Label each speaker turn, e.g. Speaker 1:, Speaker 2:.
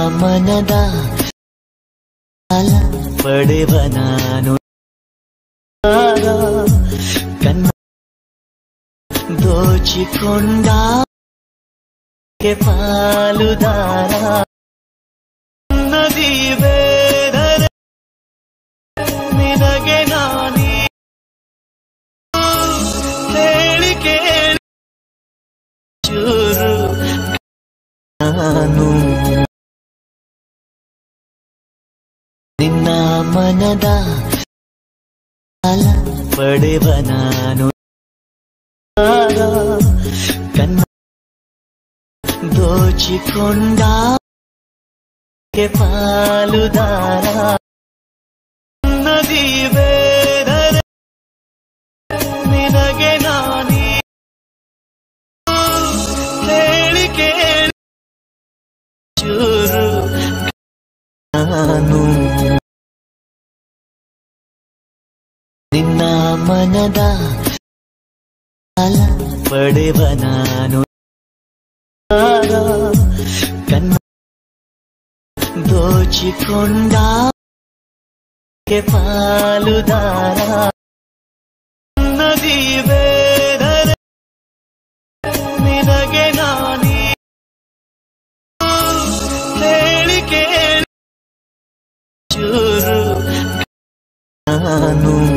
Speaker 1: ಮನದ ಸಾಲ ಪಡೆವ ನಾನು ಆಗ ಕನ್ನ ದೋಚಿಕೊಂಡ ಕೆ ಪಾಲುದಾರ ನದಿ ಬೇದರೆ ನಿನಗೆ ನಾನೀ ಹೇಳಿ ಕೇಳಿ ಚೂರು ನಾನು ನಿನ್ನ ಮನದ ಸಾಲ ಪಡೆವ ನಾನು ಆಗ ಕನ್ನ ದೋಚಿಕೊಂಡ ಕೆ ಪಾಲುದಾರ ನದಿ ಬೇದರೆ ನಿನಗೆ ನಾನೀ ಹೇಳಿ ಕೇಳಿ ಚೂರು ನಾನು ನಿನ್ನ ಮನದ ಸಾಲ ಪಡೆವ ನಾನು ಆಗ ಕನ್ನ ದೋಚಿಕೊಂಡ ಕೆ ಪಾಲುದಾರ ನದಿ ಬೇದರೆ ನಿನಗೆ ನಾನೀ ಹೇಳಿ ಕೇಳಿ ಚೂರು ನಾನು